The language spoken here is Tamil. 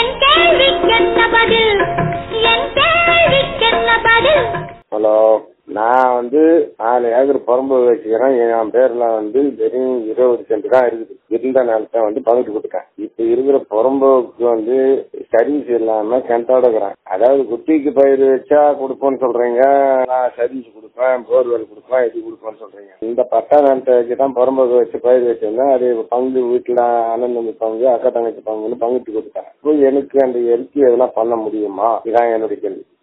என் கேள்விக்கென்ன பதில் என் கேள்விக்கென்ன பதில் ஹலோ நான் வந்து நாலு ஏக்கர் பரம்பு வச்சுக்கிறேன் என் பேர்ல வந்து வெறும் இருபது சென்ட் தான் இருக்குது இருந்த நிலத்தை வந்து பங்கிட்டு கொடுத்தேன் இப்ப இருக்கிற புறம்போக்கு வந்து சர்வீஸ் இல்லாம கிணத்தோட இருக்கிறேன் அதாவது குட்டிக்கு பயிர் வச்சா கொடுப்போம்னு சொல்றீங்க நான் சர்வீஸ் கொடுப்பேன் போர்வெல் கொடுப்பேன் இது கொடுப்பேன்னு சொல்றீங்க இந்த பட்டா நிலத்தை வச்சு தான் புறம்போக்கு வச்சு பயிர் வச்சிருந்தேன் அது பங்கு வீட்டுல அண்ணன் தம்பி பங்கு அக்கா தங்கச்சி பங்குன்னு பங்கிட்டு கொடுத்தேன் இப்போ எனக்கு அந்த எரிக்கை எதெல்லாம் பண்ண முடியுமா இதான் என்னுடைய கேள்வி